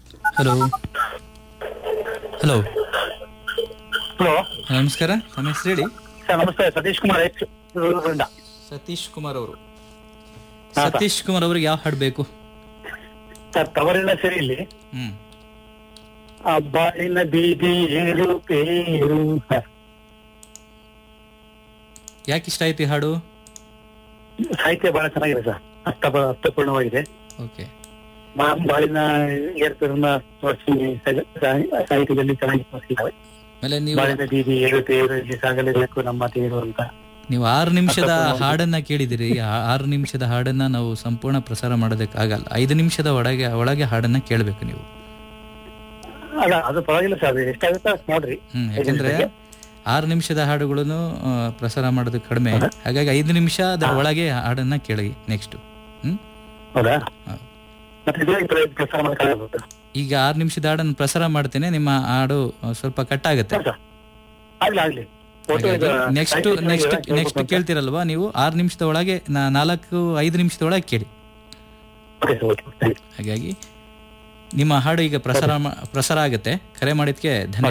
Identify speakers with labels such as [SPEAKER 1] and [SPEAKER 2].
[SPEAKER 1] Hello hello
[SPEAKER 2] hello
[SPEAKER 1] ನಮಸ್ಕಾರ ತಮ್ಮ ಹೆಸರು ಹೇಳಿ
[SPEAKER 2] ಸರ್ ನಮಸ್ತೆ ಸತೀಶ್ ಕುಮಾರ್ ಎಚ್ ರಿಂದ
[SPEAKER 1] ಸತೀಶ್ ಕುಮಾರ್ ಅವರು
[SPEAKER 2] ಹಾ, ಸರ್.
[SPEAKER 1] ಸತೀಶ್ ಕುಮಾರ್ ಅವ್ರಿಗೆ ಯಾವ ಹಾಡು ಬೇಕು
[SPEAKER 2] ಸರ್ ತವರಿನ ಸರಿ ಇಲ್ಲಿ
[SPEAKER 1] ಹ್ಮ್
[SPEAKER 2] ಆ ಬಾಳಿನ ಬೀದಿ ಏರು ಪೇರು ಸರ್,
[SPEAKER 1] ಯಾಕೆ ಇಷ್ಟ ಆಯ್ತು ಈ ಹಾಡು
[SPEAKER 2] ಸಾಹಿತ್ಯ ಬಹಳ ಚೆನ್ನಾಗಿದೆ ಸರ್ ಅರ್ಥ ಅರ್ಥಪೂರ್ಣವಾಗಿದೆ
[SPEAKER 1] ಓಕೆ
[SPEAKER 2] ಬಾ- ಬಾಳಿನ ಏರ್ಪೇರನ್ನ ತೋರಿಸಿ ಸಾಹಿತ್ಯದಲ್ಲಿ ಚೆನ್ನಾಗಿ ತೋರಿಸಿದ್ದಾವೆ
[SPEAKER 1] ಆಮೇಲೆ ನೀವು
[SPEAKER 2] ಬಾಳಿನ ಬೀದಿ ಏರು ಪೇರು ಇಲ್ಲಿ ಸಾಗಲೇಬೇಕು ನಮ್ಮ ತೇರು ಅಂತ
[SPEAKER 1] ನೀವು ಆರು ನಿಮಿಷದ ಹಾಡನ್ನ ಕೇಳಿದಿರಿ ಆ ಆರು ನಿಮಿಷದ ಹಾಡನ್ನ ನಾವು ಸಂಪೂರ್ಣ ಪ್ರಸಾರ ಮಾಡೋದಕ್ಕಾಗಲ್ಲ ಐದು ನಿಮಿಷದ ಒಳಗೆ ಒಳಗೆ ಹಾಡನ್ನ ಕೇಳಬೇಕು ನೀವು
[SPEAKER 2] ಅಲ್ಲ ಅದು ಪರವಾಗಿಲ್ಲ ಸರ್ ಎಷ್ಟಾಗುತ್ತೋ ಅಷ್ಟ್ ನೋಡ್ರಿ
[SPEAKER 1] ಹ್ಮ್ ಯಾಕಂದ್ರೆ ಆರು ನಿಮಿಷದ ಹಾಡುಗಳನ್ನು ಆ, ಪ್ರಸಾರ ಮಾಡೋದು ಕಡಿಮೆ ಹಾಗಾಗಿ ಐದು ನಿಮಿಷದ ಒಳಗೆ ಹಾಡನ್ನ ಕೇಳಿ ನೆಕ್ಸ್ಟ್ ಹ್ಮ್
[SPEAKER 2] ಹೌದಾ
[SPEAKER 1] ಹಾ.
[SPEAKER 2] ಮತ್ತೆ ಇದೇ ಪ್ರ- ಪ್ರಸಾರ ಮಾಡಕ್ಕಾಗಬಹುದು
[SPEAKER 1] ಈಗ ಆರು ನಿಮಿಷದ ಹಾಡನ್ನು ಪ್ರಸಾರ ಮಾಡ್ತೇನೆ ನಿಮ್ಮ ಹಾಡು ಆ, ಸ್ವಲ್ಪ ಕಟ್ ಆಗುತ್ತೆ
[SPEAKER 2] ಸರ್ ಆಗ್ಲಿ ಆಗ್ಲಿ ಒಟ್ಟು ಇದು
[SPEAKER 1] ನೆಕ್ಸ್ಟ್
[SPEAKER 2] ಸಾಹಿತ್ಯ
[SPEAKER 1] ನೆಕ್ಸ್ಟ್
[SPEAKER 2] ಚೆನ್ನಾಗಿದೆ,
[SPEAKER 1] ನೆಕ್ಸ್ಟ್
[SPEAKER 2] ಹೇಳ್ಬೇಕು ಅಂತ.
[SPEAKER 1] ಕೇಳ್ತಿರಲ್ವಾ ನೀವು ಆರು ನಿಮಿಷದ ಒಳಗೆ ನಾ- ನಾಲ್ಕು ಐದು ನಿಮಿಷದ ಒಳಗೆ ಕೇಳಿ
[SPEAKER 2] okay sir okay thank you
[SPEAKER 1] ಹಾಗಾಗಿ ನಿಮ್ಮ ಹಾಡು ಈಗ ಪ್ರಸಾರ ಮಾ- ಪ್ರಸಾರ ಆಗುತ್ತೆ ಕರೆ ಮಾಡಿದ್ಕೆ ಧನ್ಯವಾದ